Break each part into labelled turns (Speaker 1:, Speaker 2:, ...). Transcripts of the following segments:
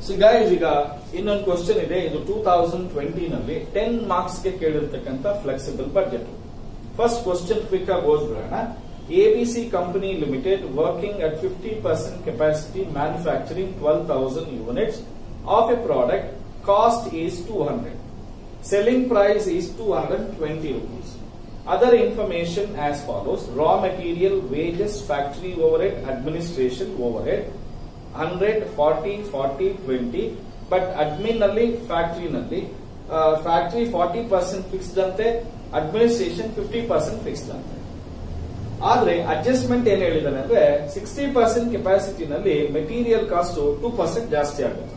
Speaker 1: So guys ಈಗ ಇನ್ನೊಂದು question ಇದೆ ಇದು ಟೂ ತೌಸಂಡ್ ಟ್ವೆಂಟಿ ನಲ್ಲಿ ಟೆನ್ ಮಾರ್ಕ್ಸ್ ಗೆ ಕೇಳಿರ್ತಕ್ಕಂಥ flexible budget first question quick ಆಗಿ ಓದ್ಬಿಡೋಣ ABC company limited working at fifty percent capacity manufacturing twelve thousand units of a product cost is two hundred selling price is 220 rupees. Other information as follows. Raw material, wages, factory overhead, administration overhead. 100, 40, 40, 20. But admin ನಲ್ಲಿ factory ನಲ್ಲಿ factory forty percent fixed ಅಂತೆ administration fifty percent fixed ಅಂತೆ ಆದ್ರೆ adjustment ಏನ್ ಹೇಳಿದಾನೆ ಅಂದ್ರೆ sixty percent ಕೆಪಾಸಿಟಿನಲ್ಲಿ material cost two percent ಜಾಸ್ತಿ ಆಗುತ್ತಂತೆ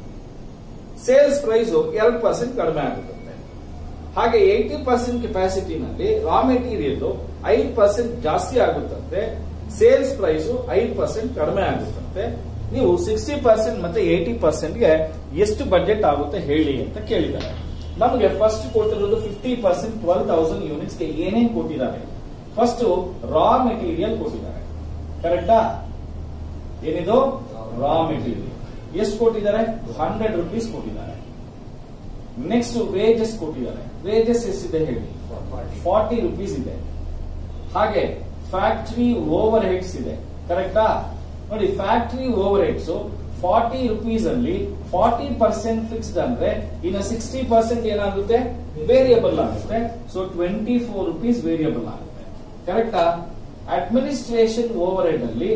Speaker 1: ಸೇಲ್ಸ್ ಪ್ರೈಸ್ ಎರಡು ಪರ್ಸೆಂಟ್ ಕಡಿಮೆ ಆಗುತ್ತಂತೆ ಹಾಗೆ ಏಯ್ಟಿ ಪರ್ಸೆಂಟ್ ಕೆಪಾಸಿಟಿನಲ್ಲಿ ರಾ ಮೆಟೀರಿಯಲ್ ಐದು ಪರ್ಸೆಂಟ್ ಜಾಸ್ತಿ ಆಗುತ್ತಂತೆ ಸೇಲ್ಸ್ ಪ್ರೈಸ್ ಐದು ಪರ್ಸೆಂಟ್ ಕಡಿಮೆ ಆಗುತ್ತಂತೆ ನೀವು ಸಿಕ್ಸ್ಟಿ ಪರ್ಸೆಂಟ್ ಮತ್ತೆ ಏಯ್ಟಿ ಪರ್ಸೆಂಟ್ಗೆ ಎಷ್ಟು ಬಜೆಟ್ ಆಗುತ್ತೆ ಹೇಳಿ ಅಂತ ಕೇಳಿದ್ದಾರೆ ನಮಗೆ ಫಸ್ಟ್ ಕೊಟ್ಟಿರೋದು ಫಿಫ್ಟಿ ಪರ್ಸೆಂಟ್ ಟ್ವೆಲ್ ತೌಸಂಡ್ ಯೂನಿಟ್ಸ್ಗೆ ಏನೇನ್ ಕೊಟ್ಟಿದ್ದಾರೆ ಫಸ್ಟ್ ರಾ ಮೆಟೀರಿಯಲ್ ಕೊಟ್ಟಿದ್ದಾರೆ ಕರೆಕ್ಟಾ ಏನಿದು ರಾ ಮೆಟೀರಿಯಲ್ ಎಷ್ಟು ಕೊಟ್ಟಿದ್ದಾರೆ ಹಂಡ್ರೆಡ್ ರುಪೀಸ್ ಕೊಟ್ಟಿದ್ದಾರೆ ನೆಕ್ಸ್ಟ್ ವೇಜಸ್ ಕೊಟ್ಟಿದ್ದಾರೆ ವೇಜಸ್ ಎಷ್ಟಿದೆ ಹೇಳಿ ಫಾರ್ಟಿ ರುಪೀಸ್ ಇದೆ ಹಾಗೆ ಫ್ಯಾಕ್ಟರಿ ಓವರ್ ಹೆಡ್ಸ್ ಇದೆ ಕರೆಕ್ಟಾ ನೋಡಿ factory over heads forty rupees ಅಲ್ಲಿ ಫಾರ್ಟಿ ಪರ್ಸೆಂಟ್ ಫಿಕ್ಸ್ಡ್ ಅಂದ್ರೆ ಇನ್ನು ಸಿಕ್ಸ್ಟಿ ಪರ್ಸೆಂಟ್ ಏನಾಗುತ್ತೆ ವೇರಿಯಬಲ್ ಆಗುತ್ತೆ so twenty four rupees variable ಆಗುತ್ತೆ ಕರೆಕ್ಟಾ ಅಡ್ಮಿನಿಸ್ಟ್ರೇಷನ್ ಓವರ್ ಹೆಡ್ ಅಲ್ಲಿ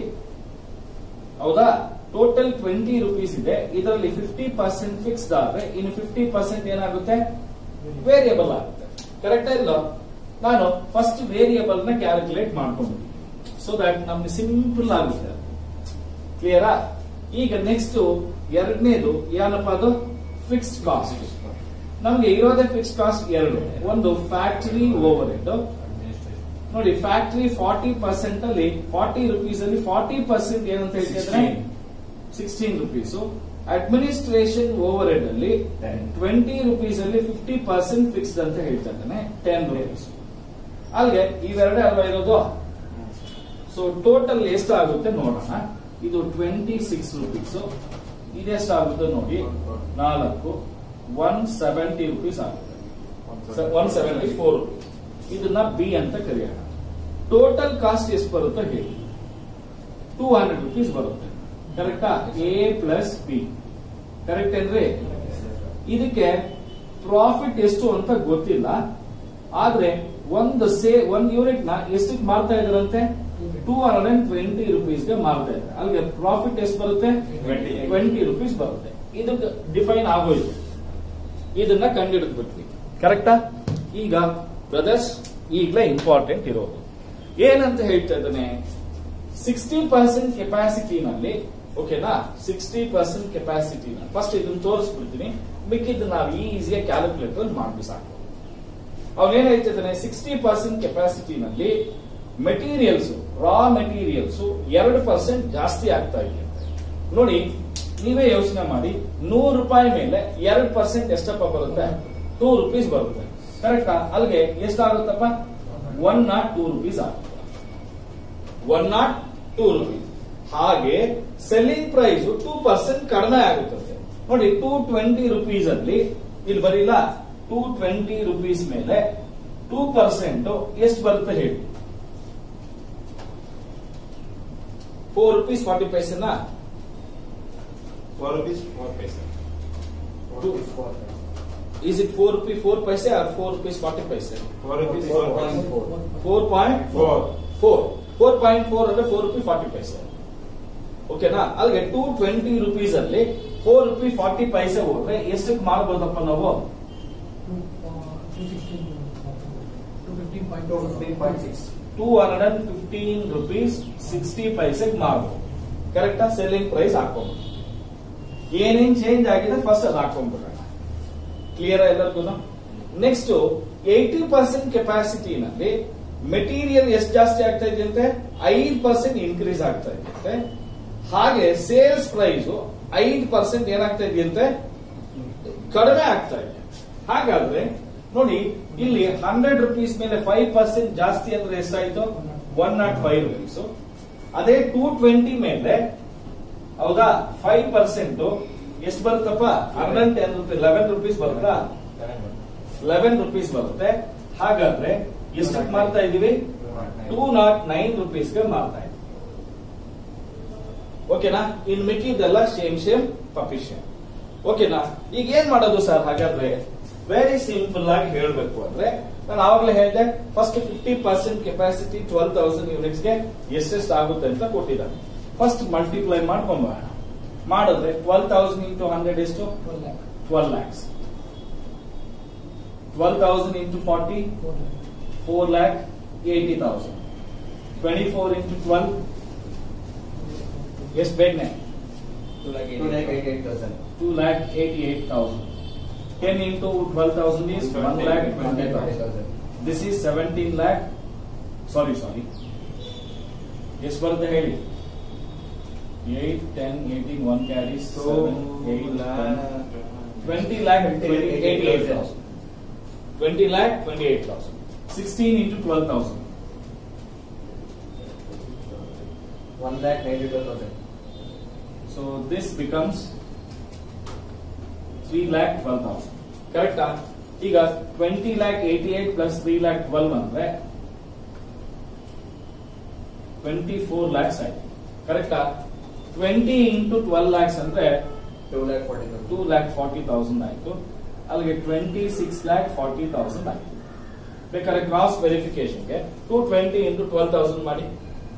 Speaker 1: ಹೌದಾ ಟೋಟಲ್ ಟ್ವೆಂಟಿ ರುಪೀಸ್ ಇದೆ ಇದರಲ್ಲಿ ಫಿಫ್ಟಿ ಪರ್ಸೆಂಟ್ ಫಿಕ್ಸ್ಡ್ ಆದ್ರೆ ಇನ್ನು ಫಿಫ್ಟಿ ಪರ್ಸೆಂಟ್ ಏನಾಗುತ್ತೆ ವೇರಿಯಬಲ್ ಆಗುತ್ತೆ ಕರೆಕ್ಟಾ ಇಲ್ಲ ನಾನು ಫಸ್ಟ್ ವೇರಿಯಬಲ್ ನ ಕ್ಯಾಲ್ಕುಲೇಟ್ ಮಾಡ್ಕೊಂಡಿದ್ದೀನಿ ಸೊ ದಟ್ ನಮ್ಗೆ ಸಿಂಪಲ್ ಆಗುತ್ತೆ ಕ್ಲಿಯರಾ ಈಗ ನೆಕ್ಸ್ಟ್ ಎರಡನೇದು ಏನಪ್ಪ ಅದು ಫಿಕ್ಸ್ಡ್ ಕಾಸ್ಟ್ ನಮ್ಗೆ ಇರೋದೇ ಫಿಕ್ಸ್ಡ್ ಕಾಸ್ಟ್ ಎರಡು ಒಂದು ಫ್ಯಾಕ್ಟರಿ ಓವರ್ ಹೆಡ್ ನೋಡಿ ಫ್ಯಾಕ್ಟರಿ ಫಾರ್ಟಿ ಪರ್ಸೆಂಟ್ ಅಲ್ಲಿ ಫಾರ್ಟಿ ರುಪೀಸ್ ಅಲ್ಲಿ ಫಾರ್ಟಿ ಪರ್ಸೆಂಟ್ ಏನಂತ ಹೇಳ್ತಿದ್ರೆ sixteen rupees administration over head ಅಲ್ಲಿ ಟ್ವೆಂಟಿ ರುಪೀಸ್ ಅಲ್ಲಿ ಫಿಫ್ಟಿ ಪರ್ಸೆಂಟ್ ಫಿಕ್ಸ್ಡ್ ಅಂತ ಹೇಳ್ತಾ ಇದ್ದಾನೆ ಟೆನ್ ರುಪೀಸ್ ಅಲ್ಲಿಗೆ ಇವೆರಡೇ ಅಲ್ವಾ ಇರೋದು ಸೊ ಟೋಟಲ್ ಎಷ್ಟಾಗುತ್ತೆ ನೋಡೋಣ ಇದು ಟ್ವೆಂಟಿ ಸಿಕ್ಸ್ ರುಪೀಸ್ ಇದೆಷ್ಟಾಗುತ್ತೆ ನೋಡಿ ನಾಲ್ಕು ಒನ್ ಸೆವೆಂಟಿ ರುಪೀಸ್ ಆಗುತ್ತೆ ಒನ್ ಸೆವೆಂಟಿ ಫೋರ್ ರುಪೀಸ್ ಇದನ್ನ ಬಿ ಅಂತ ಕರೆಯೋಣ ಟೋಟಲ್ ಕಾಸ್ಟ್ ಎಷ್ಟು ಬರುತ್ತೋ ಹೇಳಿ ಟೂ ಹಂಡ್ರೆಡ್ ರುಪೀಸ್ ಬರುತ್ತೆ ಕರೆಕ್ಟಾ ಎ ಪ್ಲಸ್ ಬಿ ಕರೆಕ್ಟ್ ಏನ್ರಿ ಇದಕ್ಕೆ ಪ್ರಾಫಿಟ್ ಎಷ್ಟು ಅಂತ ಗೊತ್ತಿಲ್ಲ ಆದ್ರೆ ಒಂದು ಸೇ ಒಂದ್ ಯೂನಿಟ್ ನ ಎಷ್ಟಕ್ಕೆ ಮಾರ್ತಾ ಇದ್ರಂತೆ ಟೂ ಹಂಡ್ರೆಡ್ ಅಂಡ್ ಟ್ವೆಂಟಿ ರುಪೀಸ್ಗೆ ಮಾರ್ತಾ ಇದ್ದಾರೆ ಅಲ್ಲಿಗೆ ಪ್ರಾಫಿಟ್ ಎಷ್ಟು ಬರುತ್ತೆ ಟ್ವೆಂಟಿ ರುಪೀಸ್ ಬರುತ್ತೆ ಇದಕ್ಕೆ ಡಿಫೈನ್ ಆಗೋಯ್ತು ಇದನ್ನ ಕಂಡುಹಿಡಿದ್ಬಿಟ್ವಿ ಕರೆಕ್ಟಾ ಈಗ ಬ್ರದರ್ಸ್ ಈಗಲೇ ಇಂಪಾರ್ಟೆಂಟ್ ಇರೋದು ಏನಂತ ಹೇಳ್ತಾ ಇದ್ದಾನೆ ಸಿಕ್ಸ್ಟಿ ಪರ್ಸೆಂಟ್ ಕೆಪಾಸಿಟಿನಲ್ಲಿ ಓಕೆನಾ ಸಿಕ್ಸ್ಟಿ ಪರ್ಸೆಂಟ್ ಕೆಪಾಸಿಟಿನ ಫಸ್ಟ್ ಇದನ್ನ ತೋರಿಸ್ಬಿಡ್ತೀನಿ ಮಿಕ್ಕಿದ್ದು ನಾವು ಈಸಿಯಾಗಿ ಕ್ಯಾಲ್ಕುಲೇಟರ್ ಮಾಡಿ ಸಾಕು ಅವನೇನ್ ಹೇಳ್ತಿದ್ದಾನೆ ಸಿಕ್ಸ್ಟಿ ಪರ್ಸೆಂಟ್ ಕೆಪಾಸಿಟಿನಲ್ಲಿ ಮೆಟೀರಿಯಲ್ಸ್ ರಾ ಮೆಟೀರಿಯಲ್ಸ್ ಎರಡು ಪರ್ಸೆಂಟ್ ಜಾಸ್ತಿ ಆಗ್ತಾ ಇದೆ ನೋಡಿ ನೀವೇ ಯೋಚನೆ ಮಾಡಿ ನೂರು ರೂಪಾಯಿ ಮೇಲೆ ಎರಡು ಪರ್ಸೆಂಟ್ ಎಷ್ಟಪ್ಪ ಬರುತ್ತೆ ಟೂ ರುಪೀಸ್ ಬರುತ್ತೆ ಕರೆಕ್ಟಾ ಅಲ್ಲಿಗೆ ಎಷ್ಟಾಗುತ್ತಪ್ಪ ಒನ್ ನಾಟ್ ಟೂ ರುಪೀಸ್ ಆಗುತ್ತೆ ಒನ್ ನಾಟ್ ಟೂ ರುಪೀಸ್ ಹಾಗೆ ಸೆಲ್ಲಿಂಗ್ ಪ್ರೈಸ್ ಟೂ ಪರ್ಸೆಂಟ್ ಕಡಿಮೆ ಆಗುತ್ತದೆ ನೋಡಿ ಟೂ ಟ್ವೆಂಟಿ ರುಪೀಸ್ ಅಲ್ಲಿ ಇಲ್ಲಿ ಬರೀಲ್ಲ ಟೂ ಟ್ವೆಂಟಿ ರುಪೀಸ್ ಮೇಲೆ ಟೂ ಪರ್ಸೆಂಟ್ ಎಷ್ಟು ಬರುತ್ತೆ ಹೇಳಿ ಫೋರ್ ರುಪೀಸ್ ಫಾರ್ಟಿ ಪೈಸೆನಾ
Speaker 2: Four rupees, four paisa.
Speaker 1: Is it four rupee four paise or four rupees forty paise
Speaker 2: Four rupees, four point four.
Speaker 1: Four point
Speaker 2: Four.
Speaker 1: Four four point four ಅಂದ್ರೆ four rupee forty paise ಓಕೆನಾ ಅಲ್ಲಿಗೆ two twenty rupees ಅಲ್ಲಿ four rupee forty paise ಹೋದ್ರೆ ಎಷ್ಟಕ್ಕೆ ಮಾರ್ಬೋದಪ್ಪ ನಾವು two hundred and fifteen rupees sixty ಪೈಸೆಗೆ ಮಾರ್ಬೋದು ಕರೆಕ್ಟಾ ಸೆಲ್ಲಿಂಗ್ ಪ್ರೈಸ್ ಹಾಕೊಂಡ್ಬಿಟ್ಟು ಏನೇನ್ ಚೇಂಜ್ ಆಗಿದೆ ಫಸ್ಟ್ ಅದು ಹಾಕೊಂಡ್ಬಿಡೋಣ ಕ್ಲಿಯರ್ ಎಲ್ಲರಿಗೂ ನೆಕ್ಸ್ಟ್ ಏಯ್ಟಿ ಪರ್ಸೆಂಟ್ ಕೆಪಾಸಿಟಿನಲ್ಲಿ ಮೆಟೀರಿಯಲ್ ಎಷ್ಟು ಜಾಸ್ತಿ ಆಗ್ತಾ ಇದೆಯಂತೆ ಐದು ಪರ್ಸೆಂಟ್ ಇನ್ಕ್ರೀಸ್ ಆಗ್ತಾ ಇದೆಯಂತೆ ಹಾಗೆ ಸೇಲ್ಸ್ ಪ್ರೈಸ್ ಐದು ಪರ್ಸೆಂಟ್ ಏನಾಗ್ತಾ ಇದೆಯಂತೆ ಕಡಿಮೆ ಆಗ್ತಾ ಇದೆ ಹಾಗಾದ್ರೆ ನೋಡಿ ಇಲ್ಲಿ ಹಂಡ್ರೆಡ್ ರುಪೀಸ್ ಮೇಲೆ ಫೈವ್ ಪರ್ಸೆಂಟ್ ಜಾಸ್ತಿ ಅಂದ್ರೆ ಎಷ್ಟಾಯ್ತು ಒನ್ ನಾಟ್ ಫೈವ್ ರುಪೀಸ್ ಅದೇ ಟೂ ಟ್ವೆಂಟಿ ಮೇಲೆ ಹೌದಾ ಫೈವ್ ಪರ್ಸೆಂಟ್ ಎಷ್ಟು ಬರುತ್ತಪ್ಪ hundred ten rupees eleven rupees ಬರುತ್ತಾ ಲೆವೆನ್ ರುಪೀಸ್ ಬರುತ್ತೆ ಹಾಗಾದ್ರೆ ಎಷ್ಟಕ್ಕೆ ಮಾರ್ತಾ ಇದೀವಿ ಟೂ ನಾಟ್ ನೈನ್ ರುಪೀಸ್ಗೆ ಮಾರ್ತಾ ಇದ್ದೀವಿ ಓಕೆನಾ ಇನ್ ಮಿಕ್ಕಿದ್ದೆಲ್ಲ ಸೇಮ್ ಸೇಮ್ ಪಫಿಷಿಯನ್ ಓಕೆನಾ ಈಗ ಏನ್ ಮಾಡೋದು ಸರ್ ಹಾಗಾದ್ರೆ ವೆರಿ ಸಿಂಪಲ್ ಆಗಿ ಹೇಳ್ಬೇಕು ಅಂದ್ರೆ ನಾನು ಆವಾಗಲೇ ಹೇಳಿದೆ first fifty percent capacity twelve thousand units ಗೆ ಎಷ್ಟೆಷ್ಟು ಆಗುತ್ತೆ ಅಂತ ಕೊಟ್ಟಿದ್ದಾನೆ ಫಸ್ಟ್ ಮಲ್ಟಿಪ್ಲೈ ಮಾಡ್ಕೊಂಬೋಣ ಮಾಡಿದ್ರೆ ಟ್ವೆಲ್ ತೌಸಂಡ್ ಇಂಟು ಹಂಡ್ರೆಡ್ ಎಷ್ಟು twelve lakhs twelve thousand into forty four lakh eighty thousand twenty four into twelve ಎಷ್ಟು ಬೇಗನೆ two lakh eighty eight thousand ten into twelve thousand is one lakh twenty thousand this is seventeen lakh sorry sorry ಎಷ್ಟು ಬರುತ್ತೆ ಹೇಳಿ eight ten eighteen one carry eight twenty lakh eighty eight thousand twenty lakh twenty eight thousand sixteen into twelve thousand
Speaker 2: One lakh ninety-two thousand.
Speaker 1: So this becomes three lakh twelve thousand ಕರೆಕ್ಟಾ ಈಗ twenty lakh eighty eight plus three lakh twelve ಅಂದ್ರೆ twenty four lakhs ಆಯ್ತು ಕರೆಕ್ಟಾ twenty into twelve lakhs ಅಂದ್ರೆ
Speaker 2: Two lakh forty thousand.
Speaker 1: Two lakh forty thousand ಆಯ್ತು ಅಲ್ಲಿಗೆ twenty six lakh forty thousand ಆಯ್ತು ಬೇಕಾದ್ರೆ ಕ್ರಾಸ್ ವೆರಿಫಿಕೇಶನ್ಗೆ two twenty into twelve thousand ಮಾಡಿ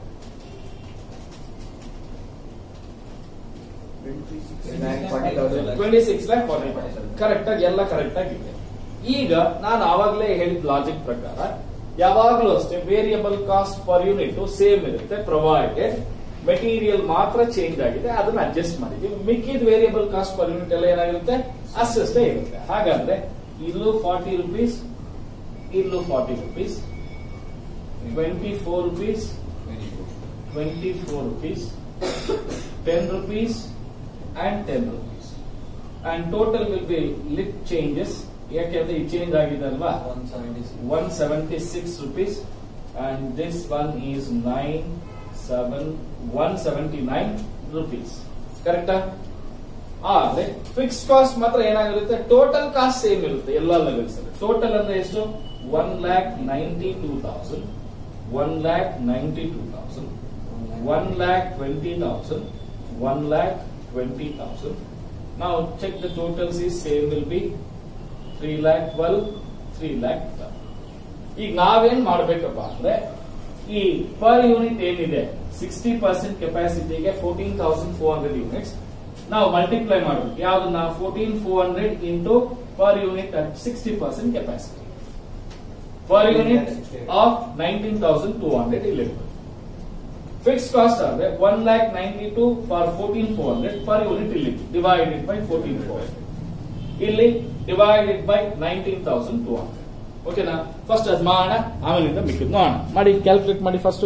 Speaker 2: Lakh forty thousand.
Speaker 1: Twenty six lakh forty thousand correct ಆಗಿ ಎಲ್ಲ ಕರೆಕ್ಟ್ ಆಗಿದೆ ಈಗ ನಾನು ಆವಾಗಲೇ ಹೇಳಿದ ಲಾಜಿಕ್ ಪ್ರಕಾರ ಯಾವಾಗಲೂ ಅಷ್ಟೇ variable cost per unit same ಇರುತ್ತೆ ಪ್ರೊವೈಡೆಡ್ ಮೆಟೀರಿಯಲ್ ಮಾತ್ರ ಚೇಂಜ್ ಆಗಿದೆ ಅದನ್ನ ಅಡ್ಜಸ್ಟ್ ಮಾಡಿದ್ವಿ ಮಿಕ್ಕಿದ ವೇರಿಯಬಲ್ ಕಾಸ್ಟ್ ಪರ್ ಯೂನಿಟ್ ಎಲ್ಲ ಏನಾಗಿರುತ್ತೆ ಅಷ್ಟೇ ಇರುತ್ತೆ ಹಾಗಾದ್ರೆ ಇಲ್ಲೂ ಫಾರ್ಟಿ ರುಪೀಸ್ ಇಲ್ಲೂ forty rupees twenty four rupees twenty four rupees ten rupees and 10 rupees. And total will be lit changes. ಯಾಕೆಂದ್ರೆ ಈ ಚೇಂಜ್ ಆಗಿದೆ ಅಲ್ವಾ
Speaker 2: One seventy-six.
Speaker 1: One seventy six rupees and this one is nine seven one seventy nine rupees ಕರೆಕ್ಟಾ ಆದ್ರೆ fix cost ಮಾತ್ರ ಏನಾಗಿರುತ್ತೆ total cost same ಇರುತ್ತೆ ಎಲ್ಲ ಲೆವೆಲ್ಸ್ ಅಲ್ಲಿ ಟೋಟಲ್ ಅಂದ್ರೆ ಎಷ್ಟು one lakh ninety two thousand one lakh ninety two thousand one lakh twenty thousand one lakh twenty thousand ನಾವು ಚೆಕ್ ದ ಟೋಟಲ್ಸ್ ಈ same will be three lakh twelve three lakh ಈಗ ನಾವೇನ್ ಮಾಡ್ಬೇಕಪ್ಪ ಅಂದ್ರೆ ಈ ಪರ್ ಯೂನಿಟ್ ಏನಿದೆ ಸಿಕ್ಸ್ಟಿ ಪರ್ಸೆಂಟ್ ಕೆಪಾಸಿಟಿಗೆ fourteen thousand four hundred units ನಾವು ಮಲ್ಟಿಪ್ಲೈ ಮಾಡಬೇಕು ಯಾವ್ದನ್ನ fourteen four hundred into per unit at sixty percent capacity per unit of nineteen thousand two hundred ಇಲ್ಲಿ ಫಿಕ್ಸ್ ಕಾಸ್ಟ್ ಆದ್ರೆ one lakh ninety two for fourteen four hundred per unit ಇಲ್ಲಿ divided by fourteen four ಇಲ್ಲಿ divided by nineteen thousand two hundred ಓಕೆನಾ first ಅದು ಮಾಡೋಣ ಆಮೇಲಿಂದ ಮಿಕ್ಕಿದ್ ನೋಡೋಣ ಮಾಡಿ ಕ್ಯಾಲ್ಕುಲೇಟ್ ಮಾಡಿ ಫಸ್ಟ್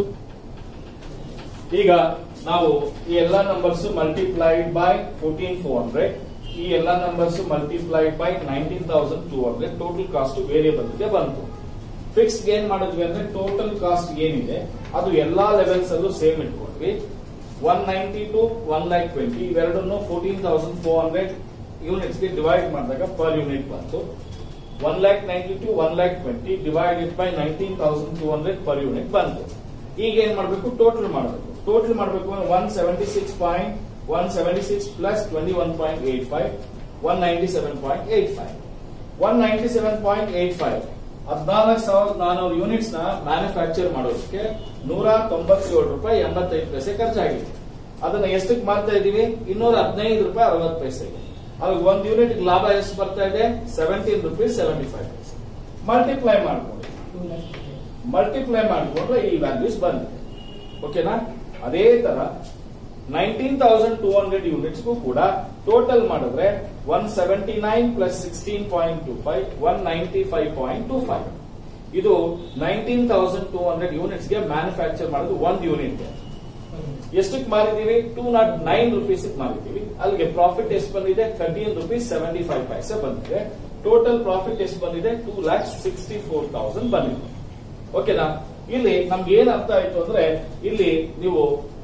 Speaker 1: ಈಗ ನಾವು ಈ ಎಲ್ಲಾ numbers multiplied by fourteen four hundred ಈ ಎಲ್ಲಾ numbers multiplied by nineteen thousand two hundred total cost variable ಗೆ ಬಂತು ಫಿಕ್ಸ್ ಏನ್ ಮಾಡಿದ್ವಿ ಅಂದ್ರೆ ಟೋಟಲ್ ಕಾಸ್ಟ್ ಏನಿದೆ ಅದು ಎಲ್ಲಾ ಲೆವೆಲ್ಸ್ ಅಲ್ಲೂ ಸೇಮ್ ಇಟ್ಕೊಂಡ್ವಿ one ninety two one lakh twenty ಇವೆರಡನ್ನು fourteen thousand four hundred units ಗೆ ಡಿವೈಡ್ ಮಾಡಿದಾಗ ಪರ್ ಯೂನಿಟ್ ಬಂತು one lakh ninety two one lakh twenty divided by nineteen thousand two hundred per unit ಬಂತು ಈಗ ಏನ್ ಮಾಡಬೇಕು ಟೋಟಲ್ ಮಾಡಬೇಕು ಟೋಟಲ್ ಮಾಡಬೇಕು ಅಂದ್ರೆ one seventy six point one seventy six plus twenty one point eight five one ninety seven point eight five one ninety seven point eight five ಹದಿನಾಲ್ಕು ಸಾವಿರದ ನಾನೂರು ಯೂನಿಟ್ಸ್ ನ ಮ್ಯಾನುಫ್ಯಾಕ್ಚರ್ ಮಾಡೋದಕ್ಕೆ ನೂರ ತೊಂಬತ್ತೇಳು ರೂಪಾಯಿ ಎಂಬತ್ತೈದು ಪೈಸೆ ಖರ್ಚಾಗಿದೆ ಅದನ್ನ ಎಷ್ಟಕ್ಕೆ ಮಾರ್ತಾ ಇದೀವಿ ಇನ್ನೂರ ಹದಿನೈದು ರೂಪಾಯಿ ಅರವತ್ತು ಪೈಸೆಗೆ ಅವಾಗ ಒಂದು ಯೂನಿಟ್ ಲಾಭ ಎಷ್ಟು ಬರ್ತಾ ಇದೆ seventeen rupees seventy five paise multiply ಮಾಡ್ಕೊಳ್ಳಿ ಮಲ್ಟಿಪ್ಲೈ ಮಾಡಿಕೊಂಡ್ರೆ ಈ ವ್ಯಾಲ್ಯೂಸ್ ಬಂದಿದೆ ಓಕೆನಾ ಅದೇ ತರ ನೈನ್ಟೀನ್ ತೌಸಂಡ್ ಟೂ ಹಂಡ್ರೆಡ್ ಯೂನಿಟ್ಸ್ಗೂ ಕೂಡ ಟೋಟಲ್ ಮಾಡಿದ್ರೆ one seventy nine plus sixteen point two five one ninety five point two five ಇದು nineteen thousand two hundred units ಗೆ ಮ್ಯಾನುಫ್ಯಾಕ್ಚರ್ ಮಾಡೋದು ಒಂದು ಯೂನಿಟ್ ಎಷ್ಟಕ್ಕೆ ಮಾರಿದೀವಿ ಟೂ ನಾಟ್ ನೈನ್ ರುಪೀಸ್ ಮಾರಿದೀವಿ ಅಲ್ಲಿಗೆ ಪ್ರಾಫಿಟ್ ಎಷ್ಟು ಬಂದಿದೆ thirteen rupees seventy five paise ಬಂದಿದೆ ಟೋಟಲ್ ಪ್ರಾಫಿಟ್ ಎಷ್ಟು ಬಂದಿದೆ two lakh sixty four thousand ಬಂದಿದೆ ಓಕೆನಾ ಇಲ್ಲಿ ನಮ್ಗೆ ಏನ್ ಅರ್ಥ ಆಯ್ತು ಅಂದ್ರೆ ಇಲ್ಲಿ ನೀವು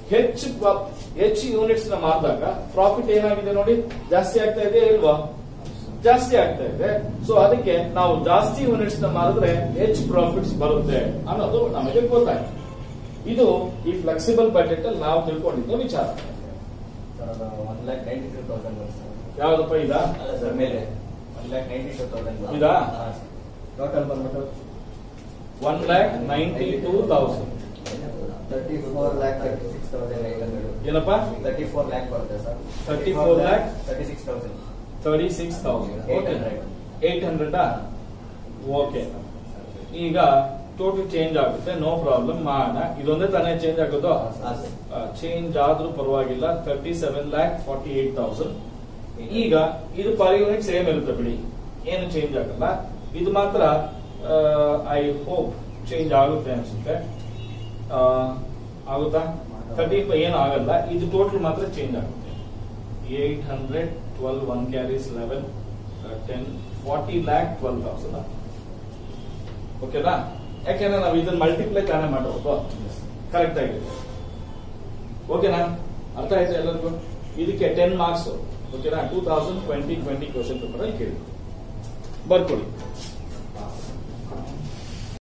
Speaker 1: ಹೆಚ್ಚು ಪ- ಹೆಚ್ಚು ಯೂನಿಟ್ಸ್ ನ ಮಾರಿದಾಗ ಪ್ರಾಫಿಟ್ ಏನಾಗಿದೆ ನೋಡಿ ಜಾಸ್ತಿ ಆಗ್ತಾ ಇದೆ ಇಲ್ವಾ ಜಾಸ್ತಿ ಆಗ್ತಾ ಇದೆ ಸೊ ಅದಕ್ಕೆ ನಾವು ಜಾಸ್ತಿ ಯೂನಿಟ್ಸ್ ನ ಮಾರಿದ್ರೆ ಹೆಚ್ಚು ಪ್ರಾಫಿಟ್ಸ್ ಬರುತ್ತೆ ಅನ್ನೋದು ನಮಗೆ ಗೊತ್ತಾಯ್ತು ಇದು ಈ ಫ್ಲೆಕ್ಸಿಬಲ್ ಬಜೆಟ್ ಅಲ್ಲಿ ನಾವು ತಿಳ್ಕೊಂಡಿದ್ದ ವಿಚಾರ
Speaker 2: ಸರ್ ಅದು one lakh ninety two thousand sir
Speaker 1: ಯಾವ್ದಪ್ಪ ಇದ
Speaker 2: ಅಲ್ಲ ಸರ್ ಮೇಲೆ one lakh ninety two thousand
Speaker 1: ಇದಾ?
Speaker 2: ಟೋಟಲ್ ಬಂದ್ಬಿಟ್ಟು
Speaker 1: one lakh ninety two thousand
Speaker 2: thirty four lakh thirty six thousand eight hundred
Speaker 1: ಏನಪ್ಪ
Speaker 2: ತರ್ಟಿ ಫೋರ್ ಲ್ಯಾಕ್ ಬರುತ್ತೆ sir
Speaker 1: 34 lakh?
Speaker 2: Thirty six thousand
Speaker 1: thirty six thousand
Speaker 2: 800.
Speaker 1: Eight hundred okay ಈಗ total change ಆಗುತ್ತೆ no problem ಮಾಡೋಣ ಇದೊಂದೇ ತಾನೇ change ಆಗೋದು ಚೇಂಜ್ ಆದ್ರೂ ಪರವಾಗಿಲ್ಲ thirty seven lac forty eight thousand ಈಗ ಇದು ಪರ್ ಯೂನಿಟ್ ಸೇಮ್ ಇರುತ್ತೆ ಬಿಡಿ ಏನು ಚೇಂಜ್ ಆಗಲ್ಲ ಇದು ಮಾತ್ರ ಐ ಹೋಪ್ ಚೇಂಜ್ ಆಗುತ್ತೆ ಅನ್ಸುತ್ತೆ ಆ, ಆಗುತ್ತಾ ತರ್ಟಿ ಏನು ಆಗಲ್ಲ ಇದು ಟೋಟಲ್ ಮಾತ್ರ ಚೇಂಜ್ ಆಗುತ್ತೆ eight hundred twelve one carries eleven ten forty lakh twelve thousand ಓಕೆನಾ ಯಾಕೆಂದ್ರೆ ನಾವು ಇದನ್ನ ಮಲ್ಟಿಪ್ಲೈ ತಾನೇ ಮಾಡಬೇಕು ಕರೆಕ್ಟ್ ಆಗಿದೆ ಓಕೆನಾ ಅರ್ಥ ಆಯ್ತಾ ಎಲ್ಲರಿಗೂ ಇದಕ್ಕೆ ಟೆನ್ ಮಾರ್ಕ್ಸ್ ಓಕೆನಾ two thousand twenty twenty question paper ಅಲ್ಲಿ ಕೇಳಿ ಬರ್ಕೊಳ್ಳಿ